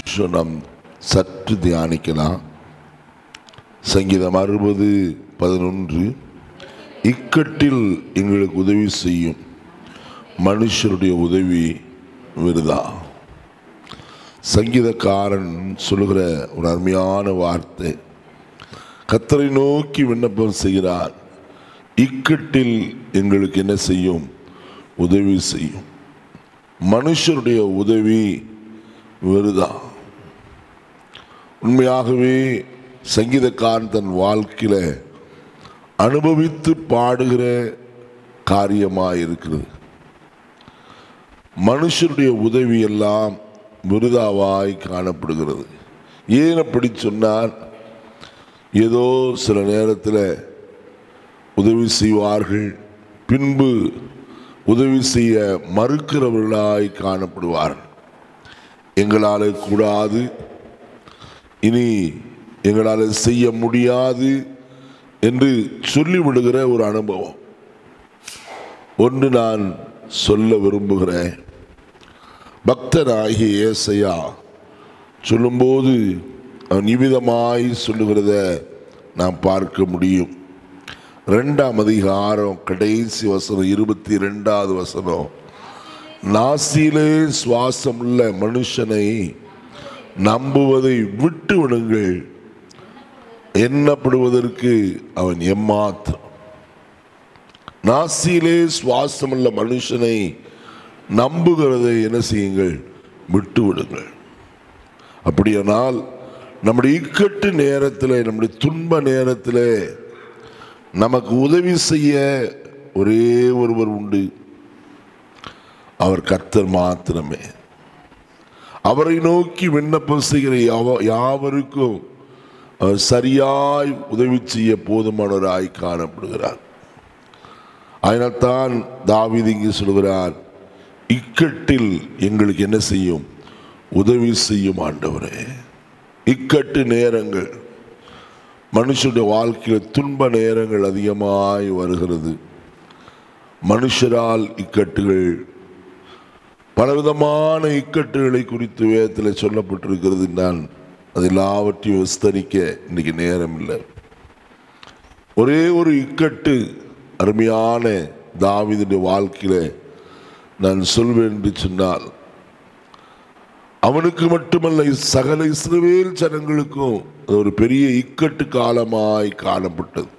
so நாம் சற்று தியானிக்கலாம் சங்கீதம் அறுபது பதினொன்று இக்கட்டில் எங்களுக்கு உதவி செய்யும் மனுஷருடைய உதவி விருதா சங்கீதக்காரன் சொல்லுகிற ஒரு அருமையான வார்த்தை கத்தரை நோக்கி விண்ணப்பம் செய்கிறார் இக்கட்டில் எங்களுக்கு என்ன செய்யும் உதவி செய்யும் மனுஷருடைய உதவி விருதா உண்மையாகவே சங்கீதக்காரன் தன் வாழ்க்கையில அனுபவித்து பாடுகிற காரியமாக இருக்கிறது மனுஷருடைய உதவி எல்லாம் விருதாவாய் காணப்படுகிறது ஏன் அப்படி சொன்னார் ஏதோ சில நேரத்தில் உதவி செய்வார்கள் பின்பு உதவி செய்ய மறுக்கிறவர்களாய் காணப்படுவார்கள் எங்களால் கூடாது இனி எங்களால் செய்ய முடியாது என்று சொல்லிவிடுகிற ஒரு அனுபவம் ஒன்று நான் சொல்ல விரும்புகிறேன் பக்தனாகிய ஏசையா சொல்லும்போது அவன் இவ்விதமாய் சொல்லுகிறத நாம் பார்க்க முடியும் ரெண்டாம் அதிகாரம் கடைசி வசனம் இருபத்தி ரெண்டாவது வசனம் நாசியிலே சுவாசமுள்ள மனுஷனை நம்புவதை விட்டு விடுங்கள் எண்ணப்படுவதற்கு அவன் எம்மாத்திரம் நாசியிலே சுவாசமுள்ள மனுஷனை நம்புகிறதை என்ன செய்யுங்கள் விட்டு விடுங்கள் அப்படியானால் நம்முடைய இக்கட்டு நேரத்தில் நம்முடைய துன்ப நேரத்தில் நமக்கு உதவி செய்ய ஒரே ஒருவர் உண்டு அவர் கர்த்தர் மாத்திரமே அவரை நோக்கி விண்ணப்பம் செய்கிற யாவ- யாவருக்கும் அவர் சரியாய் உதவி செய்ய போதுமானவராய் காணப்படுகிறார் அதனால்தான் தாவீது இங்கு சொல்கிறார் இக்கட்டில் எங்களுக்கு என்ன செய்யும் உதவி செய்யும் ஆண்டவரே இக்கட்டு நேரங்கள் மனுஷனுடைய வேலையில் துன்ப நேரங்கள் அதிகமாய் வருகிறது மனுஷரால் இக்கட்டுகள் பலவிதமான இக்கட்டுகளை குறித்து வேதத்தில் சொல்லப்பட்டிருக்கிறது நான் அது எல்லாவற்றையும் விஸ்தரிக்க இன்னைக்கு நேரம் இல்லை ஒரே ஒரு இக்கட்டு அருமையான தாவீதுடைய வாழ்க்கையில நான் சொல்வேன் என்று சொன்னால் அவனுக்கு மட்டுமல்ல சகல இஸ்ரவேல் ஜனங்களுக்கும் அது ஒரு பெரிய இக்கட்டு காலமாய் காணப்பட்டது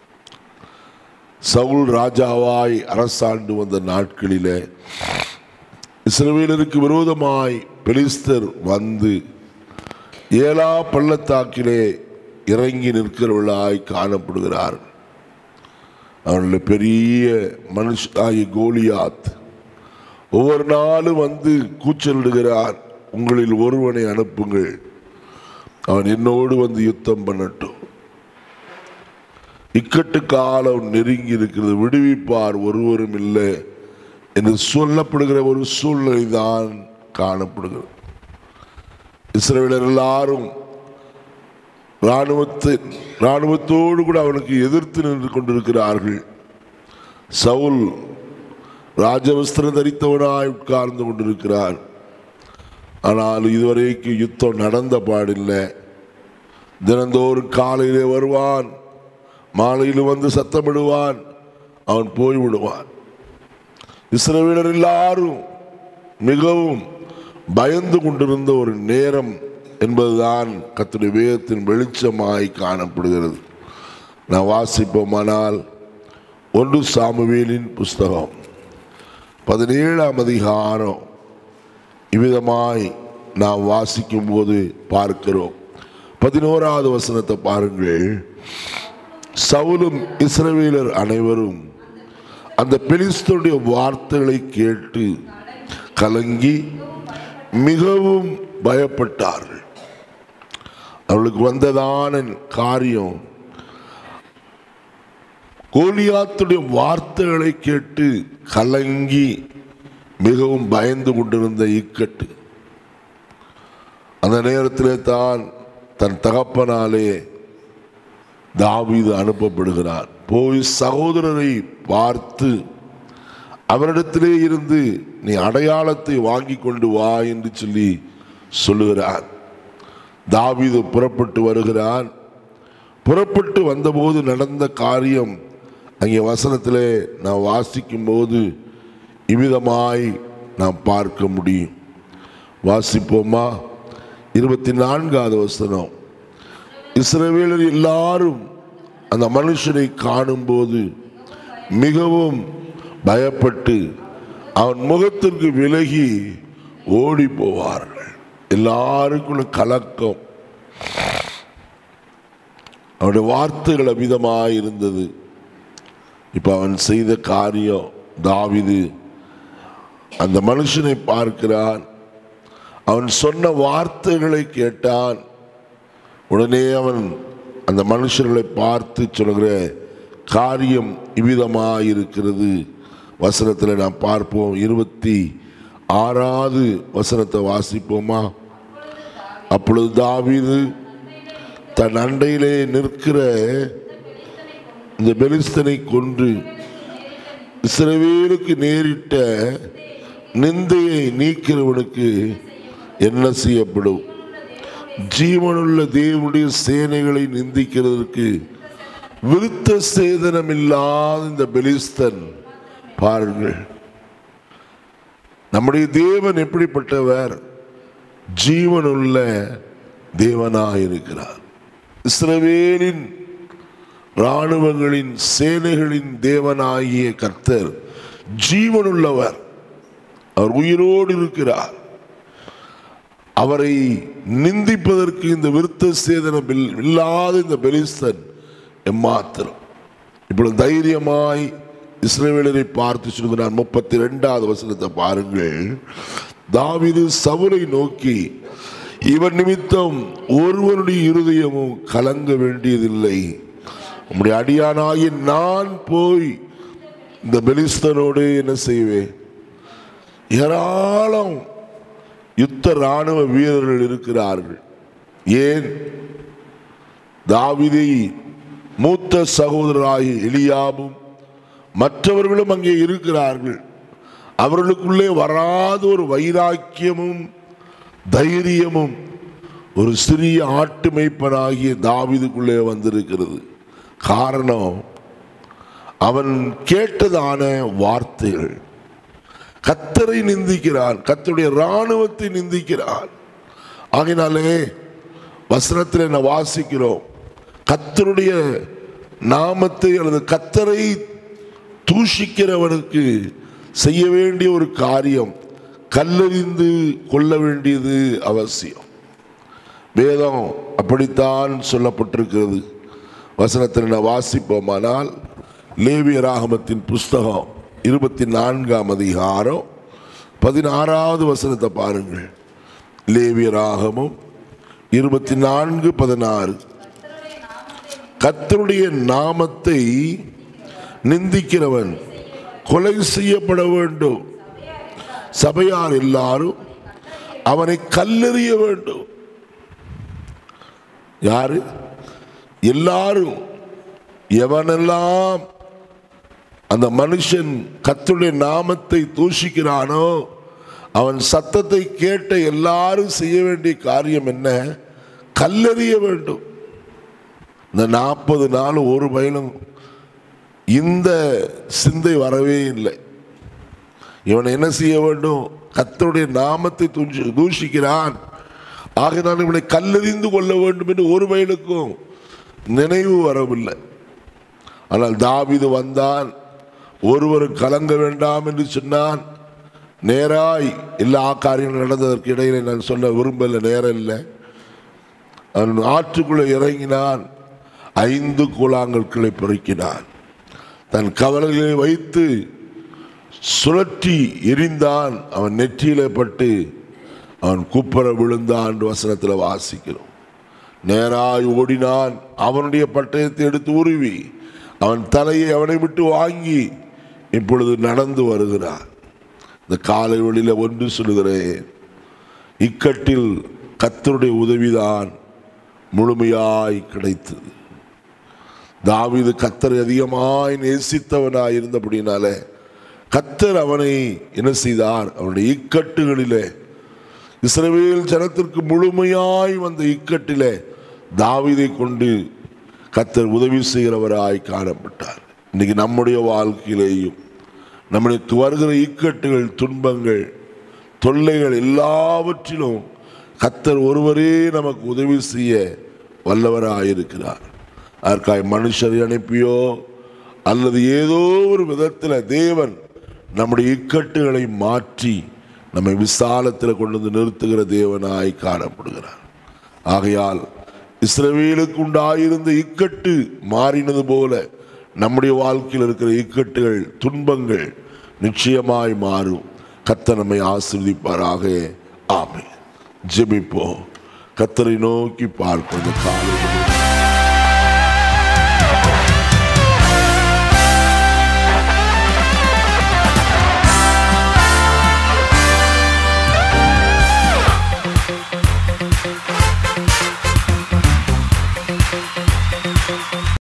சவுல் ராஜாவாய் அரசாண்டு வந்த நாட்களிலே இஸ்ரவேலருக்கு விரோதமாய் பெலிஸ்தர் வந்து ஏலா பள்ளத்தாக்கிலே இறங்கி நிற்கிறவர்களாய் காணப்படுகிறார் அவர்களுடைய பெரிய மனுஷனாகி கோலியாத் ஒவ்வொரு நாளும் வந்து கூச்சலிடுகிறார் உங்களில் ஒருவனை அனுப்புங்கள் அவன் என்னோடு வந்து யுத்தம் பண்ணட்டும் இக்கட்டு காலம் நெருங்கி இருக்கிறது விடுவிப்பார் ஒருவரும் இல்லை என்று சொல்லப்படுகிற ஒரு சூழ்நிலை தான் காணப்படுகிறது இஸ்ரவேலர் எல்லாரும் இராணுவத்தை இராணுவத்தோடு கூட அவனுக்கு எதிர்த்து நின்று கொண்டிருக்கிறார்கள் சவுல் ராஜவஸ்திரம் தரித்தவனாய் உட்கார்ந்து கொண்டிருக்கிறார் ஆனால் இதுவரைக்கும் யுத்தம் நடந்த பாடில்லை தினந்தோறும் காலையிலே வருவான் மாலையில் வந்து சத்தமிடுவான் அவன் போய்விடுவான் இஸ்ரவேலர் எல்லாரும் மிகவும் பயந்து கொண்டிருந்த ஒரு நேரம் என்பதுதான் கத்துடைய வேதத்தின் வெளிச்சமாய் காணப்படுகிறது நான் வாசிப்போமானால் ஒன்று சாமுவேலின் புஸ்தகம் பதினேழாம் அதிகாரம் இவ்விதமாய் நாம் வாசிக்கும் போது பார்க்கிறோம் பதினோராவது வசனத்தை பாருங்கள் சவுலும் இஸ்ரவேலர் அனைவரும் அந்த பெலிஸ்தனுடைய வார்த்தைகளை கேட்டு கலங்கி மிகவும் பயப்பட்டார்கள் அவளுக்கு வந்ததான காரியம் கோலியாத்துடைய வார்த்தைகளை கேட்டு கலங்கி மிகவும் பயந்து கொண்டிருந்த இக்கட்டு அந்த நேரத்திலே தான் தன் தகப்பனாலே தாவீது அனுப்பப்படுகிறார் போய் சகோதரரை பார்த்து அவரிடத்திலே இருந்து நீ அடையாளத்தை வாங்கி கொண்டு வா என்று சொல்லி சொல்லுகிறார் தாவீது புறப்பட்டு வருகிறான் புறப்பட்டு வந்தபோது நடந்த காரியம் அங்கே வசனத்திலே நான் வாசிக்கும் போது இவ்விதமாய் நாம் பார்க்க முடியும் வாசிப்போமா இருபத்தி நான்காவது வசனம் இஸ்ரவேலர் எல்லாரும் அந்த மனுஷனை காணும்போது மிகவும் பயப்பட்டு அவன் முகத்திற்கு விலகி ஓடி போவார்கள் எல்லாருக்கும் கலக்கம் அவனுடைய வார்த்தைகள் அமிதமாக இருந்தது இப்போ அவன் செய்த காரியம் தாவிது அந்த மனுஷனை பார்க்கிறான் அவன் சொன்ன வார்த்தைகளை கேட்டான் உடனே அவன் அந்த மனுஷர்களை பார்த்து சொல்கிற காரியம் இவ்விதமாக இருக்கிறது வசனத்தில் நாம் பார்ப்போம் இருபத்தி ஆறாவது வசனத்தை வாசிப்போமா அப்பொழுது தாவீது தன் அண்டையிலே நிற்கிற இந்த பெலிஸ்தனை கொன்று இஸ்ரவேலுக்கு நேரிட்ட நிந்தையை நீக்கிறவனுக்கு என்ன செய்யப்படும் ஜீவனுள்ள தேவனுடைய சேனைகளை நிந்திக்கிறதற்கு விருத்த சேதனம் இல்லாத இந்த பெலிஸ்தன் பாருங்கள் நம்முடைய தேவன் எப்படிப்பட்டவர் ஜீவனுள்ள தேவனாக இருக்கிறார் இஸ்ரவேலின் இராணுவங்களின் சேனைகளின் தேவனாகிய கர்த்தர் ஜீவனுள்ளவர் அவர் உயிரோடு இருக்கிறார் அவரை நிந்திப்பதற்கு இந்த விருத்த சேதனம் இல்- இல்லாத இந்த பெலிஸ்தன் எம்மாத்திரம் இப்பொழுது தைரியமாய் இஸ்ரவேலரை பார்த்து சொல்கிறார் முப்பத்தி ரெண்டாவது வசனத்தை பாருங்கள் தாவீது சவுலை நோக்கி இவன் நிமித்தம் ஒருவனுடைய இருதயமும் கலங்க வேண்டியதில்லை உம்முடைய அடியானாகி நான் போய் இந்த பெலிஸ்தனோடு என்ன செய்வேன் ஏராளம் யுத்த ராணுவ வீரர்கள் இருக்கிறார்கள் ஏன் தாவிதை மூத்த சகோதரராகி எலியாபும் மற்றவர்களும் அங்கே இருக்கிறார்கள் அவர்களுக்குள்ளே வராத ஒரு வைராக்கியமும் தைரியமும் ஒரு சிறிய ஆட்டு மேய்ப்பனாகிய தாவீதுக்குள்ளே வந்திருக்கிறது காரணம் அவன் கேட்டதான வார்த்தைகள் கத்தரை நிந்திக்கிறான் கத்தருடைய இராணுவத்தை நிந்திக்கிறான் ஆகினாலே வசனத்தில் என்ன வாசிக்கிறோம் கத்தருடைய நாமத்தை அல்லது கத்தரை தூஷிக்கிறவனுக்கு செய்ய வேண்டிய ஒரு காரியம் கல்லறிந்து கொள்ள வேண்டியது அவசியம் வேதம் அப்படித்தான் சொல்லப்பட்டிருக்கிறது வசனத்தில் நான் வாசிப்போமானால் லேவிய ராகமத்தின் புஸ்தகம் இருபத்தி நான்காம் அதிகாரம் பதினாறாவது வசனத்தை பாருங்கள் லேவிய ராகமும் இருபத்தி நான்கு பதினாறு கர்த்தருடைய நாமத்தை நிந்திக்கிறவன் கொலை செய்யப்பட வேண்டும் சபையார் எல்லாரும் அவனை கல்லெறிய வேண்டும் யாரு எல்லாரும் எவனெல்லாம் அந்த மனுஷன் கர்த்தருடைய நாமத்தை தூஷிக்கிறானோ அவன் சத்தத்தை கேட்ட எல்லாரும் செய்ய வேண்டிய காரியம் என்ன கல்லெறிய வேண்டும் இந்த நாற்பது நாள் ஒரு பயனும் இந்த சிந்தை வரவே இல்லை இவன் என்ன செய்ய வேண்டும் கர்த்தருடைய நாமத்தை தூஷி- தூஷிக்கிறான் ஆகையினால் இவனை கல்லெறிந்து கொள்ள வேண்டும் என்று ஒரு பயனுக்கும் நினைவு வரவில்லை ஆனால் தாவீது வந்தான் ஒருவரும் கலங்க வேண்டாம் என்று சொன்னான் நேராய் எல்லா காரியங்களும் நடந்ததற்கு இடையில நான் சொல்ல விரும்பல நேரம் இல்லை அவன் ஆற்றுக்குள்ளே இறங்கினான் ஐந்து கூழாங்கற்களை பொறுக்கினான் தன் கவலைகளை வைத்து சுழற்றி எரிந்தான் அவன் நெற்றியிலே பட்டு அவன் குப்பர விழுந்தான் என்று வசனத்தில் வாசிக்கிறோம் நேராய் ஓடினான் அவனுடைய பட்டயத்தை எடுத்து உருவி அவன் தலையை அவனை விட்டு வாங்கி இப்பொழுது நடந்து வருகிறான் இந்த காலை வழியில ஒன்று சொல்லுகிறேன் இக்கட்டில் கத்தருடைய உதவிதான் முழுமையாய் கிடைத்தது தாவீது கத்தரை அதிகமாய் நேசித்தவனாய் இருந்தபடினாலே கத்தர் அவனை என்ன செய்தார் அவனுடைய இக்கட்டுகளிலே இஸ்ரவேல் ஜனத்திற்கு முழுமையாய் வந்த இக்கட்டிலே தாவீதை கொண்டு கத்தர் உதவி செய்கிறவராய் காணப்பட்டார் இன்னைக்கு நம்முடைய வாழ்க்கையிலேயும் நம்முடைய வருகிற இக்கட்டுகள் துன்பங்கள் தொல்லைகள் எல்லாவற்றிலும் கத்தர் ஒருவரே நமக்கு உதவி செய்ய வல்லவராயிருக்கிறார் அதற்காய் மனுஷரை அனுப்பியோ அல்லது ஏதோ ஒரு விதத்தில் தேவன் நம்முடைய இக்கட்டுகளை மாற்றி நம்மை விசாலத்தில் கொண்டு வந்து நிறுத்துகிற தேவனாய் காணப்படுகிறார் ஆகையால் இஸ்ரவேலுக்கு உண்டாயிருந்த இக்கட்டு மாறினது போல நம்முடைய வாழ்க்கையில் இருக்கிற இக்கட்டுகள் துன்பங்கள் நிச்சயமாய் மாறும் கத்த நம்மை ஆசிர்வதிப்பாராக ஆமை ஜெபிப்போம் கத்தரை நோக்கி பார்ப்பது காலை